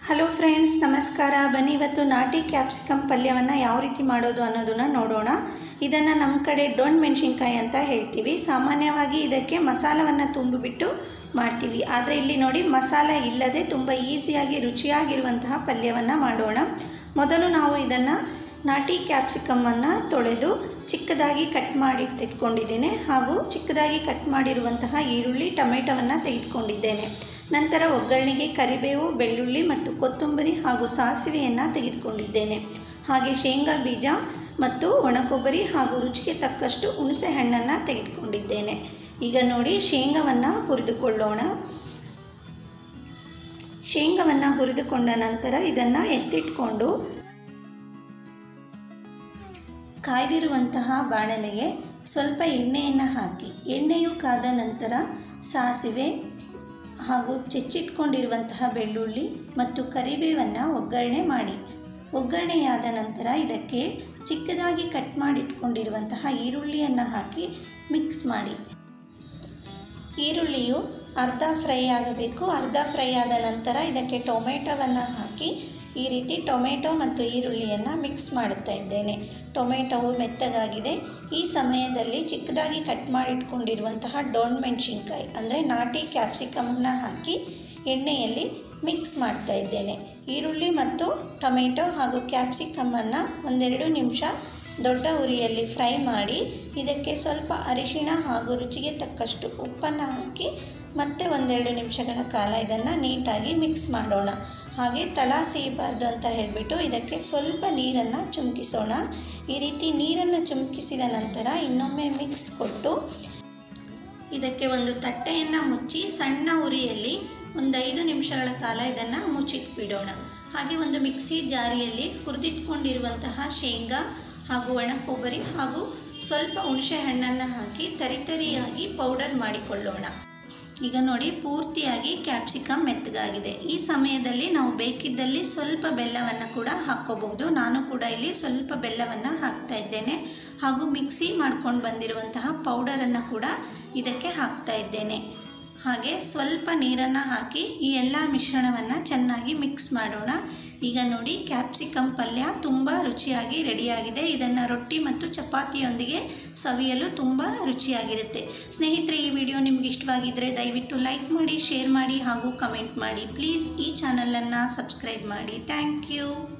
hello friends ನಮಸ್ಕಾರ ಬನ್ನಿ ಇವತ್ತು ನಾಟಿ ಕ್ಯಾಪ್ಸಿಕಮ್ ಪಲ್ಯವನ್ನು ಯಾವ ರೀತಿ ಮಾಡೋದು ಅನ್ನೋದನ್ನು ನೋಡೋಣ ಇದನ್ನು ನಮ್ಮ ಕಡೆ ಡೊಣ್ ಮೆಣಸಿನ್ಕಾಯಿ ಅಂತ ಹೇಳ್ತೀವಿ ಸಾಮಾನ್ಯವಾಗಿ ಇದಕ್ಕೆ ಮಸಾಲವನ್ನು ತುಂಬಿಬಿಟ್ಟು ಮಾಡ್ತೀವಿ ಆದರೆ ಇಲ್ಲಿ ನೋಡಿ ಮಸಾಲ ಇಲ್ಲದೆ ತುಂಬ ಈಸಿಯಾಗಿ ರುಚಿಯಾಗಿರುವಂತಹ ಪಲ್ಯವನ್ನು ಮಾಡೋಣ ಮೊದಲು ನಾವು ಇದನ್ನು ನಾಟಿ ಕ್ಯಾಪ್ಸಿಕಮ್ಮನ್ನು ತೊಳೆದು ಚಿಕ್ಕದಾಗಿ ಕಟ್ ಮಾಡಿ ತೆಗೆದುಕೊಂಡಿದ್ದೇನೆ ಹಾಗೂ ಚಿಕ್ಕದಾಗಿ ಕಟ್ ಮಾಡಿರುವಂತಹ ಈರುಳ್ಳಿ ಟೊಮೆಟೊವನ್ನು ತೆಗೆದುಕೊಂಡಿದ್ದೇನೆ ನಂತರ ಒಗ್ಗರಣೆಗೆ ಕರಿಬೇವು ಬೆಳ್ಳುಳ್ಳಿ ಮತ್ತು ಕೊತ್ತಂಬರಿ ಹಾಗೂ ಸಾಸಿವೆಯನ್ನು ತೆಗೆದುಕೊಂಡಿದ್ದೇನೆ ಹಾಗೆ ಶೇಂಗಾ ಬೀಜ ಮತ್ತು ಒಣಕೊಬ್ಬರಿ ಹಾಗೂ ರುಚಿಗೆ ತಕ್ಕಷ್ಟು ಹುಣಸೆ ಹಣ್ಣನ್ನು ತೆಗೆದುಕೊಂಡಿದ್ದೇನೆ ಈಗ ನೋಡಿ ಶೇಂಗವನ್ನು ಹುರಿದುಕೊಳ್ಳೋಣ ಶೇಂಗವನ್ನು ಹುರಿದುಕೊಂಡ ನಂತರ ಇದನ್ನು ಎತ್ತಿಟ್ಕೊಂಡು ಕಾಯ್ದಿರುವಂತಹ ಬಾಣಲೆಗೆ ಸ್ವಲ್ಪ ಎಣ್ಣೆಯನ್ನು ಹಾಕಿ ಎಣ್ಣೆಯು ಕಾದ ನಂತರ ಸಾಸಿವೆ ಹಾಗೂ ಚೆಚ್ಚಿಟ್ಕೊಂಡಿರುವಂತಹ ಬೆಳ್ಳುಳ್ಳಿ ಮತ್ತು ಕರಿಬೇವನ್ನು ಒಗ್ಗರಣೆ ಮಾಡಿ ಒಗ್ಗರಣೆಯಾದ ನಂತರ ಇದಕ್ಕೆ ಚಿಕ್ಕದಾಗಿ ಕಟ್ ಮಾಡಿಟ್ಕೊಂಡಿರುವಂತಹ ಈರುಳ್ಳಿಯನ್ನು ಹಾಕಿ ಮಿಕ್ಸ್ ಮಾಡಿ ಈರುಳ್ಳಿಯು ಅರ್ಧ ಫ್ರೈ ಆಗಬೇಕು ಅರ್ಧ ಫ್ರೈ ಆದ ನಂತರ ಇದಕ್ಕೆ ಟೊಮೆಟೊವನ್ನು ಹಾಕಿ ಈ ರೀತಿ ಟೊಮೆಟೊ ಮತ್ತು ಈರುಳ್ಳಿಯನ್ನು ಮಿಕ್ಸ್ ಮಾಡುತ್ತಾ ಇದ್ದೇನೆ ಟೊಮೆಟೊವು ಮೆತ್ತಗಾಗಿದೆ ಈ ಸಮಯದಲ್ಲಿ ಚಿಕ್ಕದಾಗಿ ಕಟ್ ಮಾಡಿಟ್ಕೊಂಡಿರುವಂತಹ ಡೋಣ್ ಮೆಣಸಿನ್ಕಾಯಿ ಅಂದರೆ ನಾಟಿ ಕ್ಯಾಪ್ಸಿಕಮನ್ನು ಹಾಕಿ ಎಣ್ಣೆಯಲ್ಲಿ ಮಿಕ್ಸ್ ಮಾಡ್ತಾ ಇದ್ದೇನೆ ಈರುಳ್ಳಿ ಮತ್ತು ಟೊಮೆಟೊ ಹಾಗೂ ಕ್ಯಾಪ್ಸಿಕಮನ್ನು ಒಂದೆರಡು ನಿಮಿಷ ದೊಡ್ಡ ಉರಿಯಲ್ಲಿ ಫ್ರೈ ಮಾಡಿ ಇದಕ್ಕೆ ಸ್ವಲ್ಪ ಅರಿಶಿಣ ಹಾಗೂ ರುಚಿಗೆ ತಕ್ಕಷ್ಟು ಉಪ್ಪನ್ನು ಹಾಕಿ ಮತ್ತೆ ಒಂದೆರಡು ನಿಮಿಷಗಳ ಕಾಲ ಇದನ್ನು ನೀಟಾಗಿ ಮಿಕ್ಸ್ ಮಾಡೋಣ ಹಾಗೆ ತಳ ಸಿಗಬಾರ್ದು ಅಂತ ಹೇಳಿಬಿಟ್ಟು ಇದಕ್ಕೆ ಸ್ವಲ್ಪ ನೀರನ್ನು ಚುಮಕಿಸೋಣ ಈ ರೀತಿ ನೀರನ್ನು ಚುಮಕಿಸಿದ ನಂತರ ಇನ್ನೊಮ್ಮೆ ಮಿಕ್ಸ್ ಕೊಟ್ಟು ಇದಕ್ಕೆ ಒಂದು ತಟ್ಟೆಯನ್ನು ಮುಚ್ಚಿ ಸಣ್ಣ ಉರಿಯಲ್ಲಿ ಒಂದು ಐದು ನಿಮಿಷಗಳ ಕಾಲ ಇದನ್ನು ಮುಚ್ಚಿಟ್ಬಿಡೋಣ ಹಾಗೆ ಒಂದು ಮಿಕ್ಸಿ ಜಾರಿಯಲ್ಲಿ ಹುರಿದಿಟ್ಕೊಂಡಿರುವಂತಹ ಶೇಂಗಾ ಹಾಗೂ ಒಣ ಕೊಬ್ಬರಿ ಹಾಗೂ ಸ್ವಲ್ಪ ಹುಣಸೆ ಹಣ್ಣನ್ನು ಹಾಕಿ ತರಿತರಿಯಾಗಿ ಪೌಡರ್ ಮಾಡಿಕೊಳ್ಳೋಣ ಈಗ ನೋಡಿ ಪೂರ್ತಿಯಾಗಿ ಕ್ಯಾಪ್ಸಿಕಮ್ ಮೆತ್ತಗಾಗಿದೆ ಈ ಸಮಯದಲ್ಲಿ ನಾವು ಬೇಕಿದ್ದಲ್ಲಿ ಸ್ವಲ್ಪ ಬೆಲ್ಲವನ್ನು ಕೂಡ ಹಾಕ್ಕೋಬಹುದು ನಾನು ಕೂಡ ಇಲ್ಲಿ ಸ್ವಲ್ಪ ಬೆಲ್ಲವನ್ನು ಹಾಕ್ತಾ ಇದ್ದೇನೆ ಹಾಗೂ ಮಿಕ್ಸಿ ಮಾಡ್ಕೊಂಡು ಬಂದಿರುವಂತಹ ಪೌಡರನ್ನು ಕೂಡ ಇದಕ್ಕೆ ಹಾಕ್ತಾ ಇದ್ದೇನೆ ಹಾಗೆ ಸ್ವಲ್ಪ ನೀರನ್ನು ಹಾಕಿ ಈ ಎಲ್ಲ ಮಿಶ್ರಣವನ್ನು ಚೆನ್ನಾಗಿ ಮಿಕ್ಸ್ ಮಾಡೋಣ ಈಗ ನೋಡಿ ಕ್ಯಾಪ್ಸಿಕಮ್ ಪಲ್ಯ ತುಂಬ ರುಚಿಯಾಗಿ ರೆಡಿಯಾಗಿದೆ ಇದನ್ನು ರೊಟ್ಟಿ ಮತ್ತು ಚಪಾತಿಯೊಂದಿಗೆ ಸವಿಯಲು ತುಂಬ ರುಚಿಯಾಗಿರುತ್ತೆ ಸ್ನೇಹಿತರೆ ಈ ವಿಡಿಯೋ ನಿಮ್ಗೆ ಇಷ್ಟವಾಗಿದ್ದರೆ ದಯವಿಟ್ಟು ಲೈಕ್ ಮಾಡಿ ಶೇರ್ ಮಾಡಿ ಹಾಗೂ ಕಮೆಂಟ್ ಮಾಡಿ ಪ್ಲೀಸ್ ಈ ಚಾನಲನ್ನು ಸಬ್ಸ್ಕ್ರೈಬ್ ಮಾಡಿ ಥ್ಯಾಂಕ್ ಯು